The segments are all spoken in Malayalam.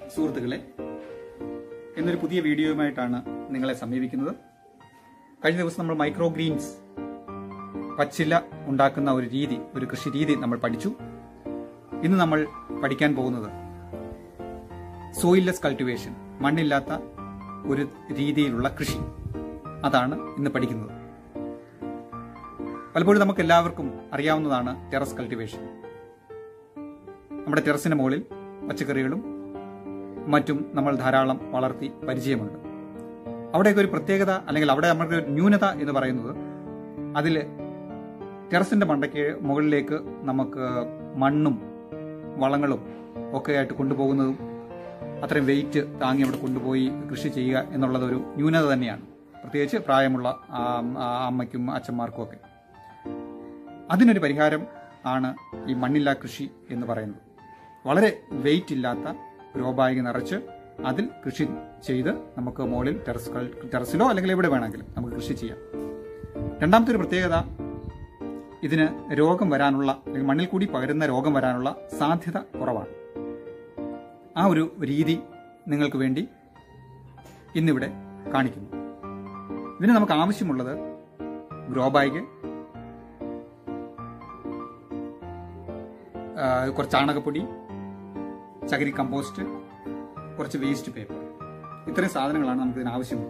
സുഹൃത്തുക്കളെ എന്നൊരു പുതിയ വീഡിയോയുമായിട്ടാണ് നിങ്ങളെ സമീപിക്കുന്നത് കഴിഞ്ഞ ദിവസം നമ്മൾ മൈക്രോ ഗ്രീൻസ് പച്ചില ഉണ്ടാക്കുന്ന ഒരു രീതി ഒരു കൃഷി രീതി നമ്മൾ പഠിച്ചു ഇന്ന് നമ്മൾ പഠിക്കാൻ പോകുന്നത് സോയിൽലെസ് കൾട്ടിവേഷൻ മണ്ണില്ലാത്ത ഒരു രീതിയിലുള്ള കൃഷി അതാണ് ഇന്ന് പഠിക്കുന്നത് പലപ്പോഴും നമുക്ക് എല്ലാവർക്കും അറിയാവുന്നതാണ് ടെറസ് കൾട്ടിവേഷൻ നമ്മുടെ ടെറസിന് മുകളിൽ പച്ചക്കറികളും മറ്റും നമ്മൾ ധാരാളം വളർത്തി പരിചയമുണ്ട് അവിടെയൊക്കെ ഒരു പ്രത്യേകത അല്ലെങ്കിൽ അവിടെ നമുക്ക് ഒരു ന്യൂനത എന്ന് പറയുന്നത് അതിൽ ടെറസിന്റെ മണ്ടയ്ക്ക് മുകളിലേക്ക് നമുക്ക് മണ്ണും വളങ്ങളും ഒക്കെ ആയിട്ട് കൊണ്ടുപോകുന്നതും അത്രയും വെയിറ്റ് താങ്ങി അവിടെ കൊണ്ടുപോയി കൃഷി ചെയ്യുക എന്നുള്ളത് ഒരു ന്യൂനത തന്നെയാണ് പ്രത്യേകിച്ച് പ്രായമുള്ള ആ, ആ, അമ്മയ്ക്കും അച്ഛന്മാർക്കും ഒക്കെ അതിനൊരു പരിഹാരം ആണ് ഈ മണ്ണില്ലാ കൃഷി എന്ന് പറയുന്നത് വളരെ വെയിറ്റ് ഇല്ലാത്ത ഗ്രോ ബാഗ് നിറച്ച് അതിൽ കൃഷി ചെയ്ത് നമുക്ക് മുകളിൽ ടെറസ് ടെറസിലോ അല്ലെങ്കിൽ എവിടെ വേണമെങ്കിലും നമുക്ക് കൃഷി ചെയ്യാം രണ്ടാമത്തെ ഒരു പ്രത്യേകത ഇതിന് രോഗം വരാനുള്ള അല്ലെങ്കിൽ മണ്ണിൽ കൂടി പകരുന്ന രോഗം വരാനുള്ള സാധ്യത കുറവാണ് ആ ഒരു രീതി നിങ്ങൾക്ക് വേണ്ടി ഇന്നിവിടെ കാണിക്കുന്നു ഇതിന് നമുക്ക് ആവശ്യമുള്ളത് ഗ്രോ ബാഗ് ആ, കുറച്ച് ചാണകപ്പൊടി ചകിരി കമ്പോസ്റ്റ് കുറച്ച് വേസ്റ്റ് പേപ്പർ ഇത്രയും സാധനങ്ങളാണ് നമുക്ക് ഇതിന് ആവശ്യമുള്ളത്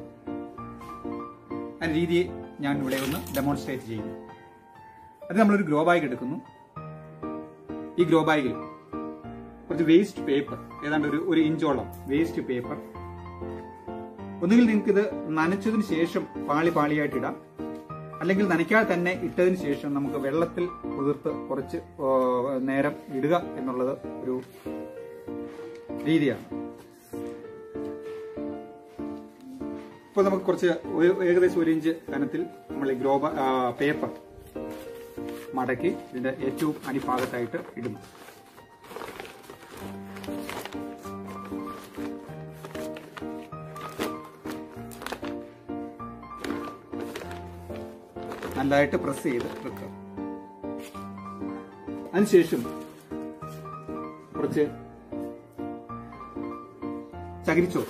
ആ രീതിയെ ഞാൻ ഇവിടെ ഒന്ന് ഡെമോൺസ്ട്രേറ്റ് ചെയ്യുന്നു അത് നമ്മളൊരു ഗ്രോ ബാഗ് എടുക്കുന്നു ഈ ഗ്രോ ബാഗിൽ കുറച്ച് വേസ്റ്റ് പേപ്പർ ഏതാണ്ട് ഒരു ഒരു ഇഞ്ചോളം വേസ്റ്റ് പേപ്പർ ഒന്നുകിൽ നിങ്ങൾക്ക് ഇത് നനച്ചതിന് ശേഷം പാളി പാളിയായിട്ട് ഇടാം അല്ലെങ്കിൽ നനയ്ക്കാതെ തന്നെ ഇട്ടതിന് ശേഷം നമുക്ക് വെള്ളത്തിൽ കുതിർത്ത് കുറച്ച് ഓ, നേരം ഇടുക എന്നുള്ളത് ഒരു രീതിയാണ് ഇപ്പോൾ നമുക്ക് കുറച്ച് ഒരു- ഏകദേശം ഒരു ഇഞ്ച് കനത്തിൽ നമ്മൾ ഈ ഗ്രോബ പേപ്പർ മടക്കി ഇതിന്റെ ഏറ്റവും അടിഭാഗത്തായിട്ട് ഇടുന്നു നല്ലതായിട്ട് പ്രസ് ചെയ്ത് വെക്കുക അതിനുശേഷം കുറച്ച് ചകിരിച്ചോറ്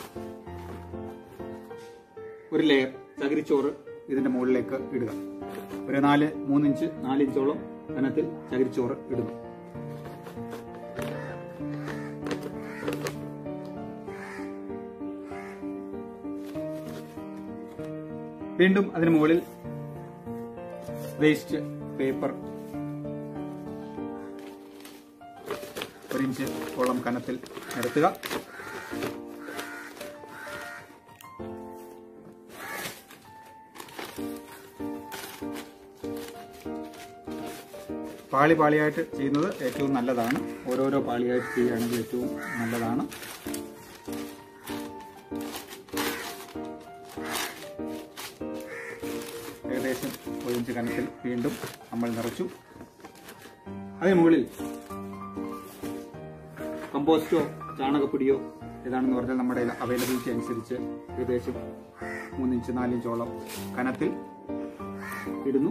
ഒരു ലെയർ ചകിരിച്ചോറ് ഇതിന്റെ മുകളിലേക്ക് ഇടുക ഒരു നാല് മൂന്നിഞ്ച് നാലിഞ്ചോളം കനത്തിൽ ചകിരിച്ചോറ് ഇടുന്നു വീണ്ടും അതിന് മുകളിൽ വേസ്റ്റ് പേപ്പർ ഒരു ഇഞ്ച് ഓളം കനത്തിൽ നിരത്തുക പാളി പാളിയായിട്ട് ചെയ്യുന്നത് ഏറ്റവും നല്ലതാണ് ഓരോരോ പാളിയായിട്ട് ചെയ്യുകയാണെങ്കിൽ ഏറ്റവും നല്ലതാണ് ഏകദേശം ഒരു ഇഞ്ച് കനത്തിൽ വീണ്ടും നമ്മൾ നിറച്ചു അതിന് മുകളിൽ കമ്പോസ്റ്റോ ചാണകപ്പൊടിയോ ഏതാണെന്ന് പറഞ്ഞാൽ നമ്മുടെ അവൈലബിലിറ്റി അനുസരിച്ച് ഏകദേശം മൂന്നിഞ്ച് നാലിഞ്ചോളം കനത്തിൽ ഇടുന്നു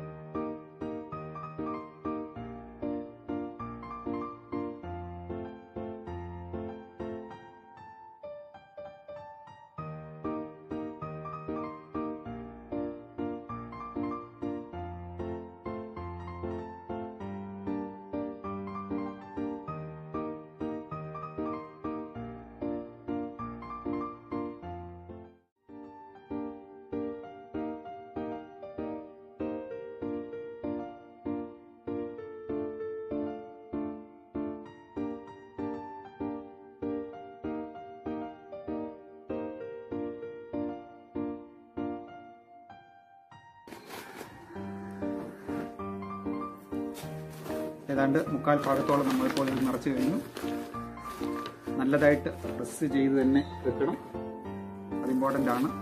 ഏതാണ്ട് മുക്കാൽ ഭാഗത്തോളം നമ്മളിപ്പോൾ ഇത് നിറച്ചു കഴിഞ്ഞു നല്ലതായിട്ട് പ്രസ് ചെയ്ത് തന്നെ വെക്കണം അത് ഇമ്പോർട്ടൻ്റ് ആണ്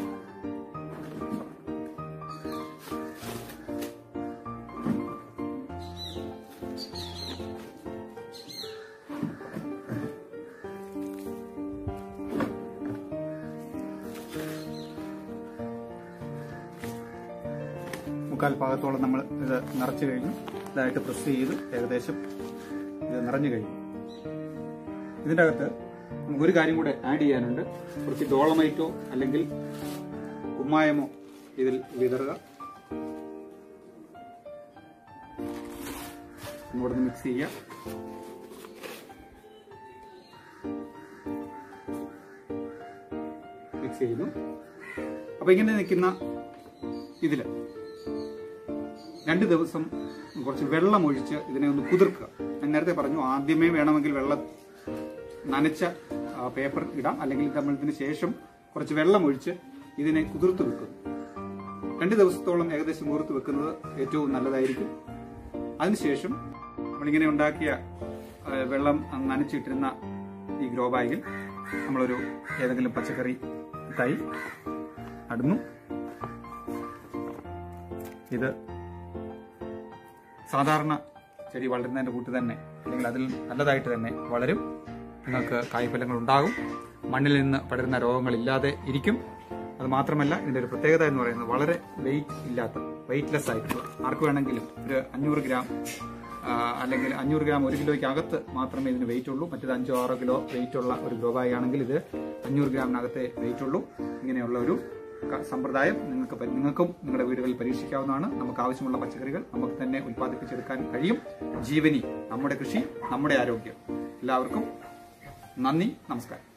മുക്കാൽ ഭാഗത്തോളം നമ്മൾ ഇത് നിറച്ചു കഴിഞ്ഞു ഇതായിട്ട് പ്രസ് ചെയ്ത് ഏകദേശം ഇത് നിറഞ്ഞു കഴിഞ്ഞു ഇതിൻ്റെ അകത്ത് നമുക്കൊരു കാര്യം കൂടെ ആഡ് ചെയ്യാനുണ്ട് കുറച്ച് ഡോളമൈറ്റോ അല്ലെങ്കിൽ കുമ്മായമോ ഇതിൽ വിതറുക ഇങ്ങോട്ട് മിക്സ് ചെയ്യുക മിക്സ് ചെയ്തു അപ്പൊ ഇങ്ങനെ നിൽക്കുന്ന ഇതില് രണ്ട് ദിവസം കുറച്ച് വെള്ളം ഒഴിച്ച് ഇതിനെ ഒന്ന് കുതിർക്കുക ഞാൻ നേരത്തെ പറഞ്ഞു ആദ്യമേ വേണമെങ്കിൽ വെള്ളം നനച്ച ആ, പേപ്പർ ഇടാം അല്ലെങ്കിൽ നമ്മൾ ഇതിന് ശേഷം കുറച്ച് വെള്ളം ഒഴിച്ച് ഇതിനെ കുതിർത്ത് വെക്കുന്നു രണ്ട് ദിവസത്തോളം ഏകദേശം കുതിർത്ത് വെക്കുന്നത് ഏറ്റവും നല്ലതായിരിക്കും അതിനുശേഷം നമ്മളിങ്ങനെ ഉണ്ടാക്കിയ ആ, വെള്ളം നനച്ചിട്ടിരുന്ന ഈ ഗ്രോ ബാഗിൽ നമ്മളൊരു ഏതെങ്കിലും പച്ചക്കറി തൈ നടുന്നു ഇത് സാധാരണ ചെടി വളരുന്നതിന്റെ കൂട്ട് തന്നെ അല്ലെങ്കിൽ അതിൽ നല്ലതായിട്ട് തന്നെ വളരും നിങ്ങൾക്ക് കായ്ഫലങ്ങൾ ഉണ്ടാകും മണ്ണിൽ നിന്ന് പടരുന്ന രോഗങ്ങളില്ലാതെ ഇരിക്കും അത് മാത്രമല്ല ഇതിന്റെ ഒരു പ്രത്യേകത എന്ന് പറയുന്നത് വളരെ വെയിറ്റ് ഇല്ലാത്ത വെയിറ്റ്ലെസ് ആയിട്ടുള്ള ആർക്ക് വേണമെങ്കിലും ഒരു അഞ്ഞൂറ് ഗ്രാം ആ, അല്ലെങ്കിൽ അഞ്ഞൂറ് ഗ്രാം ഒരു കിലോയ്ക്ക് അകത്ത് മാത്രമേ ഇതിന് വെയിറ്റ് ഉള്ളൂ മറ്റേത് അഞ്ചോ ആറോ കിലോ വെയിറ്റ് ഉള്ള ഒരു ഗ്രോബായി ആണെങ്കിൽ ഇത് അഞ്ഞൂറ് ഗ്രാമിനകത്തെ വെയിറ്റ് ഉള്ളൂ ഇങ്ങനെയുള്ള ഒരു ക- സമ്പ്രദായം നിങ്ങൾക്ക് പരി- നിങ്ങൾക്കും നിങ്ങളുടെ വീടുകളിൽ പരീക്ഷിക്കാവുന്നതാണ് നമുക്ക് ആവശ്യമുള്ള പച്ചക്കറികൾ നമുക്ക് തന്നെ ഉൽപ്പാദിപ്പിച്ചെടുക്കാൻ കഴിയും ജീവനി നമ്മുടെ കൃഷി നമ്മുടെ ആരോഗ്യം എല്ലാവർക്കും നന്ദി നമസ്കാരം